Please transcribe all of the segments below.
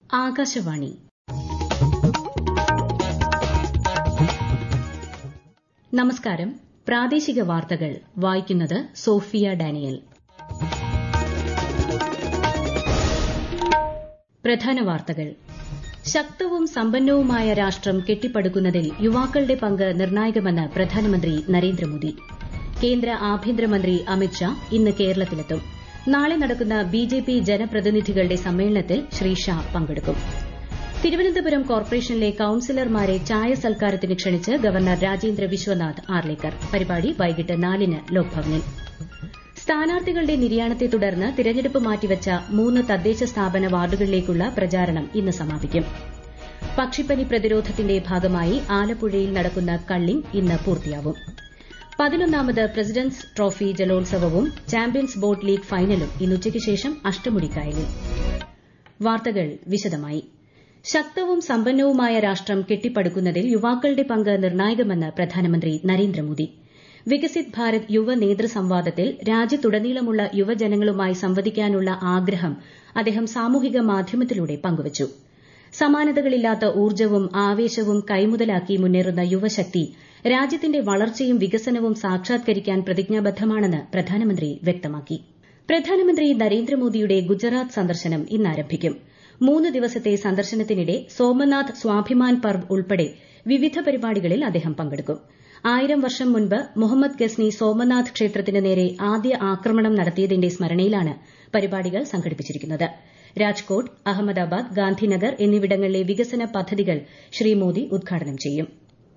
ആകാശവാണി നമസ്കാരം പ്രാദേശിക വാർത്തകൾ വായിക്കുന്നത് സോഫിയ ഡാനിയൽ പ്രധാന വാർത്തകൾ ശക്തവും സമ്പന്നവുമായ രാഷ്ട്രം കെട്ടിപ്പടുക്കുന്നതിൽ യുവാക്കളുടെ പങ്ക് നിർണായകമെന്ന് പ്രധാനമന്ത്രി നരേന്ദ്രമോദി കേന്ദ്ര ആഭ്യന്തരമന്ത്രി അമിത്ഷാ ഇന്ന് കേരളത്തിലെത്തും നാളെ നടക്കുന്ന ബിജെപി ജനപ്രതിനിധികളുടെ സമ്മേളനത്തിൽ ശ്രീ ഷാ പങ്കെടുക്കും തിരുവനന്തപുരം കോർപ്പറേഷനിലെ കൌൺസിലർമാരെ ചായ സൽക്കാരത്തിന് ക്ഷണിച്ച് ഗവർണർ രാജേന്ദ്ര വിശ്വനാഥ് ആർലേക്കർ പരിപാടി വൈകിട്ട് നാലിന് ലോക്ഭവനിൽ സ്ഥാനാർത്ഥികളുടെ നിര്യാണത്തെ തുടർന്ന് തിരഞ്ഞെടുപ്പ് മാറ്റിവച്ച മൂന്ന് തദ്ദേശ സ്ഥാപന വാർഡുകളിലേക്കുള്ള പ്രചാരണം ഇന്ന് സമാപിക്കും പക്ഷിപ്പനി പ്രതിരോധത്തിന്റെ ഭാഗമായി ആലപ്പുഴയിൽ നടക്കുന്ന കള്ളിംഗ് ഇന്ന് പൂർത്തിയാവും പതിനൊന്നാമത് പ്രസിഡന്റ്സ് ട്രോഫി ജലോത്സവവും ചാമ്പ്യൻസ് ബോട്ട് ലീഗ് ഫൈനലും ഇന്ന് ഉച്ചയ്ക്ക് ശേഷം അഷ്ടമുടിക്കായലിൽ വാർത്തകൾ വിശദമായി ശക്തവും സമ്പന്നവുമായ രാഷ്ട്രം കെട്ടിപ്പടുക്കുന്നതിൽ യുവാക്കളുടെ പങ്ക് നിർണായകമെന്ന് പ്രധാനമന്ത്രി നരേന്ദ്രമോദി വികസിത് ഭാരത് യുവ നേതൃസംവാദത്തിൽ രാജ്യത്തുടനീളമുള്ള യുവജനങ്ങളുമായി സംവദിക്കാനുള്ള ആഗ്രഹം അദ്ദേഹം സാമൂഹിക മാധ്യമത്തിലൂടെ പങ്കുവച്ചു സമാനതകളില്ലാത്ത ഊർജ്ജവും ആവേശവും കൈമുതലാക്കി മുന്നേറുന്ന യുവശക്തി രാജ്യത്തിന്റെ വളർച്ചയും വികസനവും സാക്ഷാത്കരിക്കാൻ പ്രതിജ്ഞാബദ്ധമാണെന്ന് പ്രധാനമന്ത്രി വ്യക്തമാക്കി പ്രധാനമന്ത്രി നരേന്ദ്രമോദിയുടെ ഗുജറാത്ത് സന്ദർശനം ഇന്ന് ആരംഭിക്കും മൂന്ന് ദിവസത്തെ സന്ദർശനത്തിനിടെ സോമനാഥ് സ്വാഭിമാൻ പർവ് ഉൾപ്പെടെ വിവിധ പരിപാടികളിൽ അദ്ദേഹം പങ്കെടുക്കും ആയിരം വർഷം മുൻപ് മുഹമ്മദ് ഗസ്നി സോമനാഥ് ക്ഷേത്രത്തിന് നേരെ ആദ്യ ആക്രമണം നടത്തിയതിന്റെ സ്മരണയിലാണ് പരിപാടികൾ സംഘടിപ്പിച്ചിരിക്കുന്നത് രാജ്കോട്ട് അഹമ്മദാബാദ് ഗാന്ധിനഗർ എന്നിവിടങ്ങളിലെ വികസന പദ്ധതികൾ ശ്രീ മോദി ഉദ്ഘാടനം ചെയ്യും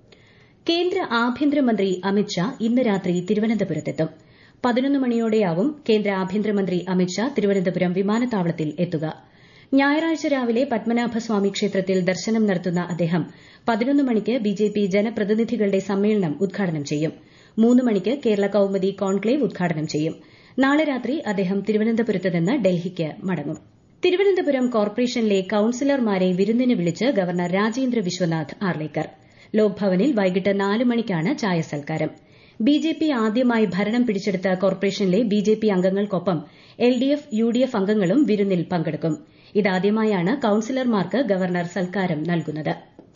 കേന്ദ്ര ആഭ്യന്തരമന്ത്രി അമിത്ഷാ ഇന്ന് രാത്രി തിരുവനന്തപുരത്തെത്തും പതിനൊന്ന് മണിയോടെയാവും കേന്ദ്ര ആഭ്യന്തരമന്ത്രി അമിത്ഷാ തിരുവനന്തപുരം വിമാനത്താവളത്തിൽ എത്തുക ഞായറാഴ്ച രാവിലെ പത്മനാഭസ്വാമി ക്ഷേത്രത്തിൽ ദർശനം നടത്തുന്ന അദ്ദേഹം പതിനൊന്ന് മണിക്ക് ബിജെപി ജനപ്രതിനിധികളുടെ സമ്മേളനം ഉദ്ഘാടനം ചെയ്യും മൂന്ന് മണിക്ക് കേരള കൌമുദി കോൺക്ലേവ് ഉദ്ഘാടനം ചെയ്യും നാളെ രാത്രി അദ്ദേഹം തിരുവനന്തപുരത്ത് നിന്ന് ഡൽഹിക്ക് മടങ്ങും തിരുവനന്തപുരം കോർപ്പറേഷനിലെ കൌൺസിലർമാരെ വിരുന്നിന് വിളിച്ച് ഗവർണർ രാജേന്ദ്ര വിശ്വനാഥ് ആർലേക്കർ ലോക്ഭവനിൽ വൈകിട്ട് നാല് മണിക്കാണ് ചായ സൽക്കാരം ബിജെപി ആദ്യമായി ഭരണം പിടിച്ചെടുത്ത കോർപ്പറേഷനിലെ ബിജെപി അംഗങ്ങൾക്കൊപ്പം എൽഡിഎഫ് യുഡിഎഫ് അംഗങ്ങളും വിരുന്നിൽ പങ്കെടുക്കും ഇതാദ്യമായാണ് കൌൺസിലർമാർക്ക് ഗവർണർ സൽക്കാരം നൽകുന്നത്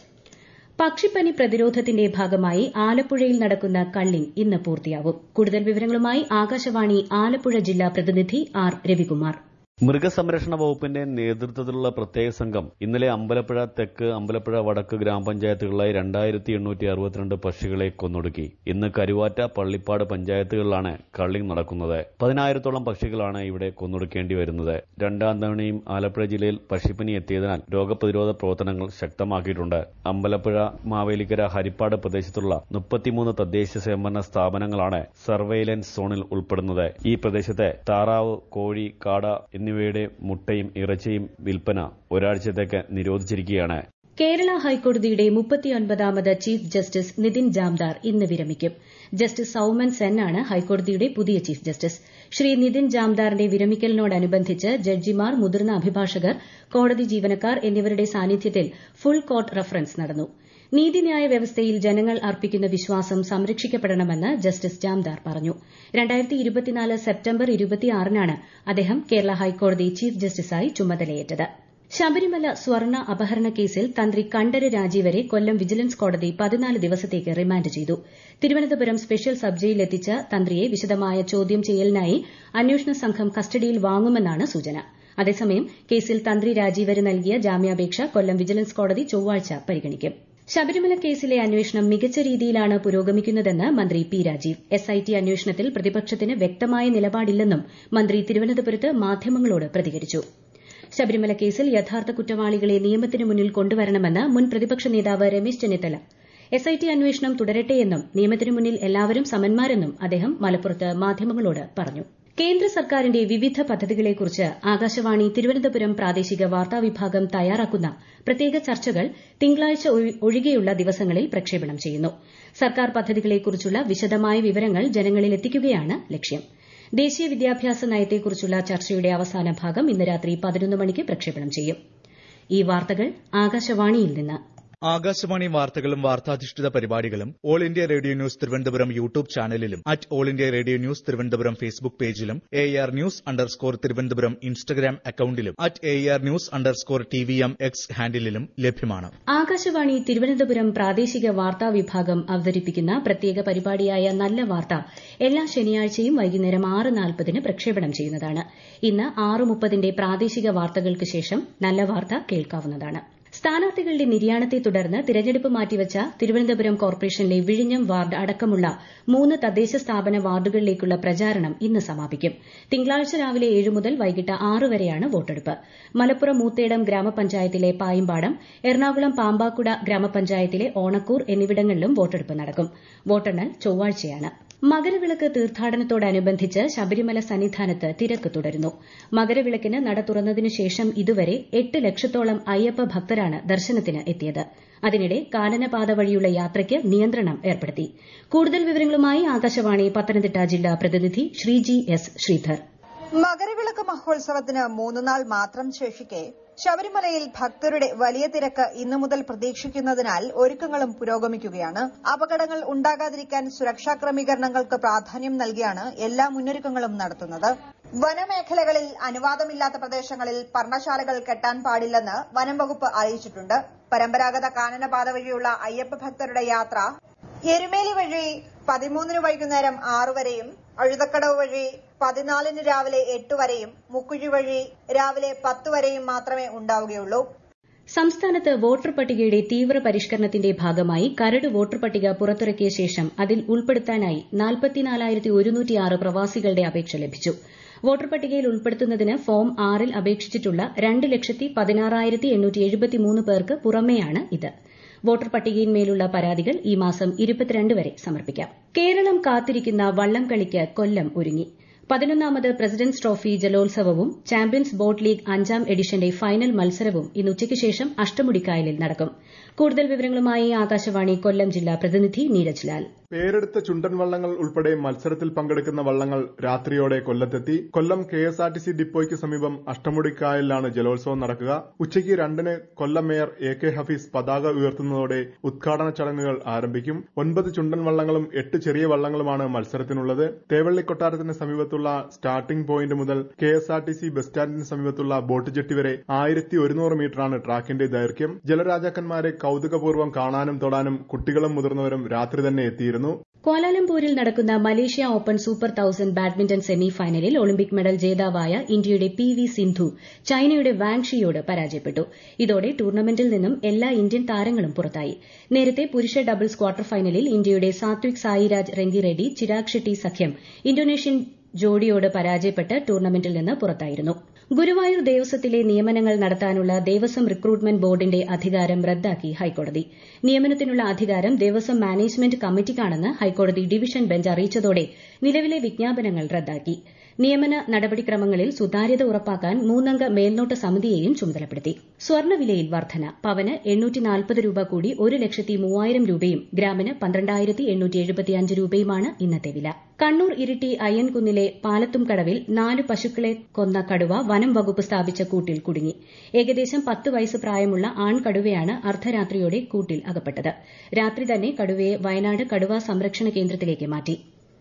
പക്ഷിപ്പനി പ്രതിരോധത്തിന്റെ ഭാഗമായി ആലപ്പുഴയിൽ നടക്കുന്ന കള്ളിംഗ് ഇന്ന് പൂർത്തിയാവും കൂടുതൽ വിവരങ്ങളുമായി ആകാശവാണി ആലപ്പുഴ ജില്ലാ പ്രതിനിധി ആർ രവികുമാർ മൃഗസംരക്ഷണ വകുപ്പിന്റെ നേതൃത്വത്തിലുള്ള പ്രത്യേക സംഘം ഇന്നലെ അമ്പലപ്പുഴ തെക്ക് അമ്പലപ്പുഴ വടക്ക് ഗ്രാമപഞ്ചായത്തുകളിലായി രണ്ടായിരത്തി എണ്ണൂറ്റി അറുപത്തിരണ്ട് പക്ഷികളെ കൊന്നൊടുക്കി ഇന്ന് കരുവാറ്റ പള്ളിപ്പാട് പഞ്ചായത്തുകളിലാണ് കള്ളിംഗ് നടക്കുന്നത് പതിനായിരത്തോളം പക്ഷികളാണ് ഇവിടെ കൊന്നൊടുക്കേണ്ടി വരുന്നത് രണ്ടാം തവണയും ആലപ്പുഴ ജില്ലയിൽ പക്ഷിപ്പനി എത്തിയതിനാൽ രോഗപ്രതിരോധ പ്രവർത്തനങ്ങൾ ശക്തമാക്കിയിട്ടുണ്ട് അമ്പലപ്പുഴ മാവേലിക്കര ഹരിപ്പാട് പ്രദേശത്തുള്ള മുപ്പത്തിമൂന്ന് തദ്ദേശ സ്വയംഭരണ സ്ഥാപനങ്ങളാണ് സർവൈലൻസ് സോണിൽ ഉൾപ്പെടുന്നത് ഈ പ്രദേശത്തെ താറാവ് കോഴി കാട എന്നിവയുടെ മുട്ടയും ഇറച്ചിയും വിൽപ്പന ഒരാഴ്ചത്തേക്ക് നിരോധിച്ചിരിക്കുകയാണ് കേരള ഹൈക്കോടതിയുടെ മുപ്പത്തിയൊൻപതാമത് ചീഫ് ജസ്റ്റിസ് നിതിൻ ജാംദാർ ഇന്ന് വിരമിക്കും ജസ്റ്റിസ് സൌമൻ സെൻ ആണ് ഹൈക്കോടതിയുടെ പുതിയ ചീഫ് ജസ്റ്റിസ് ശ്രീ നിതിൻ ജാംദാറിന്റെ വിരമിക്കലിനോടനുബന്ധിച്ച് ജഡ്ജിമാർ മുതിർന്ന അഭിഭാഷകർ കോടതി ജീവനക്കാർ എന്നിവരുടെ സാന്നിധ്യത്തിൽ ഫുൾ കോർട്ട് റഫറൻസ് നടന്നു നീതിന്യായ വ്യവസ്ഥയിൽ ജനങ്ങൾ അർപ്പിക്കുന്ന വിശ്വാസം സംരക്ഷിക്കപ്പെടണമെന്ന് ജസ്റ്റിസ് ജാംദാർ പറഞ്ഞു സെപ്റ്റംബർ ഇരുപത്തിയാറിനാണ് അദ്ദേഹം കേരള ഹൈക്കോടതി ചീഫ് ജസ്റ്റിസായി ചുമതലയേറ്റത് ശബരിമല സ്വർണ്ണ അപഹരണ കേസിൽ തന്ത്രി കണ്ഠര് രാജീവരെ കൊല്ലം വിജിലൻസ് കോടതി പതിനാല് ദിവസത്തേക്ക് റിമാൻഡ് ചെയ്തു തിരുവനന്തപുരം സ്പെഷ്യൽ സബ് ജയിലിലെത്തിച്ച തന്ത്രിയെ വിശദമായ ചോദ്യം ചെയ്യലിനായി അന്വേഷണ സംഘം കസ്റ്റഡിയിൽ വാങ്ങുമെന്നാണ് സൂചന അതേസമയം കേസിൽ തന്ത്രി രാജീവര് നൽകിയ ജാമ്യാപേക്ഷ കൊല്ലം വിജിലൻസ് കോടതി ചൊവ്വാഴ്ച പരിഗണിക്കും ശബരിമല കേസിലെ അന്വേഷണം മികച്ച രീതിയിലാണ് പുരോഗമിക്കുന്നതെന്ന് മന്ത്രി പി രാജീവ് എസ്ഐടി അന്വേഷണത്തിൽ പ്രതിപക്ഷത്തിന് വ്യക്തമായ നിലപാടില്ലെന്നും മന്ത്രി തിരുവനന്തപുരത്ത് മാധ്യമങ്ങളോട് പ്രതികരിച്ചു ശബരിമല കേസിൽ യഥാർത്ഥ കുറ്റവാളികളെ നിയമത്തിന് മുന്നിൽ കൊണ്ടുവരണമെന്ന് മുൻ പ്രതിപക്ഷ നേതാവ് രമേശ് ചെന്നിത്തല എസ്ഐടി അന്വേഷണം തുടരട്ടെയെന്നും നിയമത്തിനു മുന്നിൽ എല്ലാവരും സമന്മാരെന്നും അദ്ദേഹം മലപ്പുറത്ത് മാധ്യമങ്ങളോട് പറഞ്ഞു കേന്ദ്ര സർക്കാരിന്റെ വിവിധ പദ്ധതികളെക്കുറിച്ച് ആകാശവാണി തിരുവനന്തപുരം പ്രാദേശിക വാർത്താ വിഭാഗം തയ്യാറാക്കുന്ന പ്രത്യേക ചർച്ചകൾ തിങ്കളാഴ്ച ഒഴികെയുള്ള ദിവസങ്ങളിൽ പ്രക്ഷേപണം ചെയ്യുന്നു സർക്കാർ പദ്ധതികളെക്കുറിച്ചുള്ള വിശദമായ വിവരങ്ങൾ ജനങ്ങളിൽ എത്തിക്കുകയാണ് ലക്ഷ്യം ദേശീയ വിദ്യാഭ്യാസ നയത്തെക്കുറിച്ചുള്ള ചർച്ചയുടെ അവസാന ഭാഗം ഇന്ന് രാത്രി പതിനൊന്ന് മണിക്ക് പ്രക്ഷേപണം ചെയ്യും ഈ വാർത്തകൾ ആകാശവാണിയിൽ നിന്ന് ആകാശവാണി വാർത്തകളും വാർത്താധിഷ്ഠിത പരിപാടികളും all India radio news Thiruvananthapuram YouTube ചാനലിലും at all India radio news Thiruvananthapuram Facebook പേജിലും A R news underscore Thiruvananthapuram Instagram അക്കൌണ്ടിലും at A R news underscore T V M X ഹാൻഡിലും ലഭ്യമാണ് ആകാശവാണി തിരുവനന്തപുരം പ്രാദേശിക വാർത്താ വിഭാഗം അവതരിപ്പിക്കുന്ന പ്രത്യേക പരിപാടിയായ നല്ല വാർത്ത എല്ലാ ശനിയാഴ്ചയും വൈകുന്നേരം ആറ് നാൽപ്പതിന് പ്രക്ഷേപണം ചെയ്യുന്നതാണ് ഇന്ന് ആറ് മുപ്പതിന്റെ പ്രാദേശിക വാർത്തകൾക്ക് ശേഷം നല്ല വാർത്ത കേൾക്കാവുന്നതാണ് സ്ഥാനാർത്ഥികളുടെ നിര്യാണത്തെ തുടർന്ന് തിരഞ്ഞെടുപ്പ് മാറ്റിവച്ച തിരുവനന്തപുരം കോർപ്പറേഷനിലെ വിഴിഞ്ഞം വാർഡ് അടക്കമുള്ള മൂന്ന് തദ്ദേശ സ്ഥാപന വാർഡുകളിലേക്കുള്ള പ്രചാരണം ഇന്ന് സമാപിക്കും തിങ്കളാഴ്ച രാവിലെ ഏഴ് മുതൽ വൈകിട്ട് ആറ് വരെയാണ് വോട്ടെടുപ്പ് മലപ്പുറം മൂത്തേടം ഗ്രാമപഞ്ചായത്തിലെ പായിമ്പാടം എറണാകുളം പാമ്പാക്കുട ഗ്രാമപഞ്ചായത്തിലെ ഓണക്കൂർ എന്നിവിടങ്ങളിലും വോട്ടെടുപ്പ് നടക്കും വോട്ടെണ്ണൽ ചൊവ്വാഴ്ചയാണ് മകരവിളക്ക് തീർത്ഥാടനത്തോടനുബന്ധിച്ച് ശബരിമല സന്നിധാനത്ത് തിരക്ക് തുടരുന്നു മകരവിളക്കിന് നട തുറന്നതിനു ശേഷം ഇതുവരെ എട്ട് ലക്ഷത്തോളം അയ്യപ്പ ഭക്തരാണ് ദർശനത്തിന് എത്തിയത് അതിനിടെ കാനനപാത വഴിയുള്ള യാത്രയ്ക്ക് നിയന്ത്രണം ഏർപ്പെടുത്തി കൂടുതൽ വിവരങ്ങളുമായി ആകാശവാണി പത്തനംതിട്ട ജില്ലാ പ്രതിനിധി ശ്രീജി എസ് ശ്രീധർ മകരവിളക്ക് മഹോത്സവത്തിന് മൂന്നുനാൾ മാത്രം ശേഷിക്കെ ശബരിമലയിൽ ഭക്തരുടെ വലിയ തിരക്ക് ഇന്നു മുതൽ പ്രതീക്ഷിക്കുന്നതിനാൽ ഒരുക്കങ്ങളും പുരോഗമിക്കുകയാണ് അപകടങ്ങൾ ഉണ്ടാകാതിരിക്കാൻ സുരക്ഷാ ക്രമീകരണങ്ങൾക്ക് പ്രാധാന്യം നൽകിയാണ് എല്ലാ മുന്നൊരുക്കങ്ങളും നടത്തുന്നത് വനമേഖലകളിൽ അനുവാദമില്ലാത്ത പ്രദേശങ്ങളിൽ പർണശാലകൾ കെട്ടാൻ പാടില്ലെന്ന് വനം വകുപ്പ് അറിയിച്ചിട്ടുണ്ട് പരമ്പരാഗത കാനനപാത വഴിയുള്ള അയ്യപ്പ ഭക്തരുടെ യാത്ര എരുമേലി വഴി പതിമൂന്നിന് വൈകുന്നേരം ആറു വരെയും അഴുതക്കടവ് വഴി പതിനാലിന് രാവിലെ എട്ട് വരെയും മുക്കുഴി വഴി രാവിലെ പത്ത് വരെയും മാത്രമേ ഉണ്ടാവുകയുള്ളൂ സംസ്ഥാനത്ത് വോട്ടർ പട്ടികയുടെ തീവ്ര പരിഷ്കരണത്തിന്റെ ഭാഗമായി കരട് വോട്ടർ പട്ടിക പുറത്തിറക്കിയ ശേഷം അതിൽ ഉൾപ്പെടുത്താനായി പ്രവാസികളുടെ അപേക്ഷ ലഭിച്ചു വോട്ടർ പട്ടികയിൽ ഉൾപ്പെടുത്തുന്നതിന് ഫോം ആറിൽ അപേക്ഷിച്ചിട്ടുള്ള രണ്ട് ലക്ഷത്തി പതിനാറായിരത്തി എണ്ണൂറ്റി എഴുപത്തിമൂന്ന് പേർക്ക് പുറമെയാണ് ഇത് വോട്ടർ പട്ടികയിന്മേലുള്ള പരാതികൾ ഈ മാസം ഇരുപത്തിരണ്ട് വരെ സമർപ്പിക്കാം കേരളം കാത്തിരിക്കുന്ന വള്ളംകളിക്ക് കൊല്ലം ഒരുങ്ങി പതിനൊന്നാമത് പ്രസിഡന്റ്സ് ട്രോഫി ജലോത്സവവും ചാമ്പ്യൻസ് ബോട്ട് ലീഗ് അഞ്ചാം എഡിഷന്റെ ഫൈനൽ മത്സരവും ഇന്ന് ഉച്ചയ്ക്ക് ശേഷം അഷ്ടമുടിക്കായലിൽ നടക്കും കൂടുതൽ വിവരങ്ങളുമായി ആകാശവാണി കൊല്ലം ജില്ലാ പ്രതിനിധി നീരജ് ലാൽ പേരെടുത്ത ചുണ്ടൻ വള്ളങ്ങൾ ഉൾപ്പെടെ മത്സരത്തിൽ പങ്കെടുക്കുന്ന വള്ളങ്ങൾ രാത്രിയോടെ കൊല്ലത്തെത്തി Kollam K S R T C ഡിപ്പോയ്ക്ക് സമീപം അഷ്ടമുടിക്കായലിലാണ് ജലോത്സവം നടക്കുക ഉച്ചയ്ക്ക് രണ്ടിന് Kollam mayor A K Hafeez പതാക ഉയർത്തുന്നതോടെ ഉദ്ഘാടന ചടങ്ങുകൾ ആരംഭിക്കും ഒൻപത് ചുണ്ടൻ വള്ളങ്ങളും എട്ട് ചെറിയ വള്ളങ്ങളുമാണ് മത്സരത്തിനുള്ളത് തേവള്ളി കൊട്ടാരത്തിന് സമീപത്തുള്ള സ്റ്റാർട്ടിംഗ് പോയിന്റ് മുതൽ K S R T C bus സ്റ്റാൻഡിന് സമീപത്തുള്ള ബോട്ട് ജെട്ടി വരെ ആയിരത്തി ഒരുന്നൂറ് മീറ്ററാണ് ട്രാക്കിന്റെ ദൈർഘ്യം ജലരാജാക്കന്മാരെ കൌതുകപൂർവ്വം കാണാനും തൊടാനും കുട്ടികളും മുതിർന്നവരും രാത്രി തന്നെ എത്തിയിരുന്നു ക്വാലാലംപൂരിൽ നടക്കുന്ന Malaysia open super thousand badminton semi ഫൈനലിൽ ഒളിമ്പിക് മെഡൽ ജേതാവായ ഇന്ത്യയുടെ പി വി സിന്ധു ചൈനയുടെ വാങ്ഷിയോട് പരാജയപ്പെട്ടു ഇതോടെ ടൂർണമെന്റിൽ നിന്നും എല്ലാ ഇന്ത്യൻ താരങ്ങളും പുറത്തായി നേരത്തെ പുരുഷ ഡബിൾസ് ക്വാർട്ടർ ഫൈനലിൽ ഇന്ത്യയുടെ സാത്വിക് സായിരാജ് റെങ്കിറെഡ്ഡി ചിരാഗ് ഷെട്ടി സഖ്യം ഇന്തോനേഷ്യൻ ജോഡിയോട് പരാജയപ്പെട്ട് ടൂർണമെന്റിൽ നിന്ന് പുറത്തായിരുന്നു ഗുരുവായൂർ ദേവസ്വത്തിലെ നിയമനങ്ങൾ നടത്താനുള്ള ദേവസ്വം റിക്രൂട്ട്മെന്റ് ബോർഡിന്റെ അധികാരം റദ്ദാക്കി ഹൈക്കോടതി നിയമനത്തിനുള്ള അധികാരം ദേവസ്വം മാനേജ്മെന്റ് കമ്മിറ്റിക്കാണെന്ന് ഹൈക്കോടതി ഡിവിഷൻ ബെഞ്ച് അറിയിച്ചതോടെ നിലവിലെ വിജ്ഞാപനങ്ങൾ റദ്ദാക്കി നിയമന നടപടിക്രമങ്ങളിൽ സുതാര്യത ഉറപ്പാക്കാൻ മൂന്നംഗ മേൽനോട്ട സമിതിയെയും ചുമതലപ്പെടുത്തി സ്വർണ്ണവിലയിൽ വർധന പവന് രൂപ കൂടി ഒരു ലക്ഷത്തി മൂവായിരം രൂപയും ഗ്രാമിന് പന്ത്രണ്ടായിരത്തി എണ്ണൂറ്റി എഴുപത്തിയഞ്ച് രൂപയുമാണ് ഇന്നത്തെ വില കണ്ണൂർ ഇരിട്ടി അയ്യൻകുന്നിലെ പാലത്തുംകടവിൽ നാല് പശുക്കളെ കൊന്ന കടുവ വനം വകുപ്പ് സ്ഥാപിച്ച കൂട്ടിൽ കുടുങ്ങി ഏകദേശം പത്ത് വയസ്സ് പ്രായമുള്ള ആൺകടുവയാണ് അർദ്ധരാത്രിയോടെ കൂട്ടിൽ അകപ്പെട്ടത് രാത്രി തന്നെ കടുവയെ വയനാട് കടുവാ സംരക്ഷണ കേന്ദ്രത്തിലേക്ക് മാറ്റി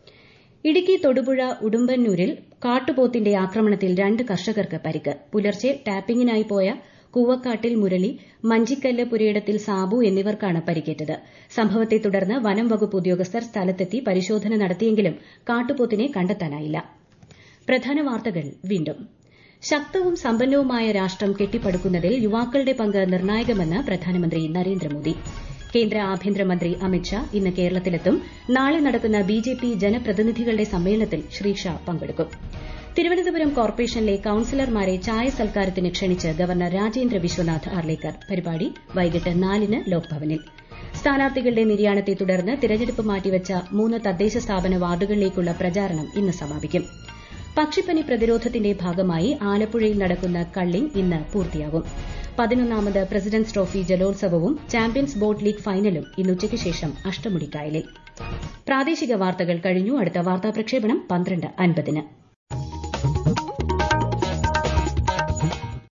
ഇടുക്കി തൊടുപുഴ ഉടുമ്പന്നൂരിൽ കാട്ടുപോത്തിന്റെ ആക്രമണത്തിൽ രണ്ട് കർഷകർക്ക് പരിക്ക് പുലർച്ചെ ടാപ്പിംഗിനായി പോയ കൂവക്കാട്ടിൽ മുരളി മഞ്ചിക്കല്ല് പുരയിടത്തിൽ സാബു എന്നിവർക്കാണ് പരിക്കേറ്റത് സംഭവത്തെ തുടർന്ന് വനം വകുപ്പ് ഉദ്യോഗസ്ഥർ സ്ഥലത്തെത്തി പരിശോധന നടത്തിയെങ്കിലും കാട്ടുപോത്തിനെ കണ്ടെത്താനായില്ല പ്രധാന വാർത്തകൾ വീണ്ടും ശക്തവും സമ്പന്നവുമായ രാഷ്ട്രം കെട്ടിപ്പടുക്കുന്നതിൽ യുവാക്കളുടെ പങ്ക് നിർണായകമെന്ന് പ്രധാനമന്ത്രി നരേന്ദ്രമോദി കേന്ദ്ര ആഭ്യന്തരമന്ത്രി അമിത്ഷാ ഇന്ന് കേരളത്തിലെത്തും നാളെ നടക്കുന്ന ബിജെപി ജനപ്രതിനിധികളുടെ സമ്മേളനത്തിൽ ശ്രീ ഷാ പങ്കെടുക്കും തിരുവനന്തപുരം കോർപ്പറേഷനിലെ കൌൺസിലർമാരെ ചായ സൽക്കാരത്തിന് ക്ഷണിച്ച് ഗവർണർ രാജേന്ദ്ര വിശ്വനാഥ് ആർലേക്കർ പരിപാടി വൈകിട്ട് നാലിന് ലോക്ഭവനിൽ സ്ഥാനാർത്ഥികളുടെ നിര്യാണത്തെ തുടർന്ന് തിരഞ്ഞെടുപ്പ് മാറ്റിവച്ച മൂന്ന് തദ്ദേശ സ്ഥാപന വാർഡുകളിലേക്കുള്ള പ്രചാരണം ഇന്ന് സമാപിക്കും പക്ഷിപ്പനി പ്രതിരോധത്തിന്റെ ഭാഗമായി ആലപ്പുഴയിൽ നടക്കുന്ന കള്ളിംഗ് ഇന്ന് പൂർത്തിയാകും പതിനൊന്നാമത് പ്രസിഡന്റ്സ് ട്രോഫി ജലോത്സവവും ചാമ്പ്യൻസ് ബോട്ട് ലീഗ് ഫൈനലും ഇന്ന് ഉച്ചയ്ക്ക് ശേഷം അഷ്ടമുടിക്കായലിൽ പ്രാദേശിക വാർത്തകൾ കഴിഞ്ഞു അടുത്ത വാർത്താ പ്രക്ഷേപണം പന്ത്രണ്ട് അൻപതിന്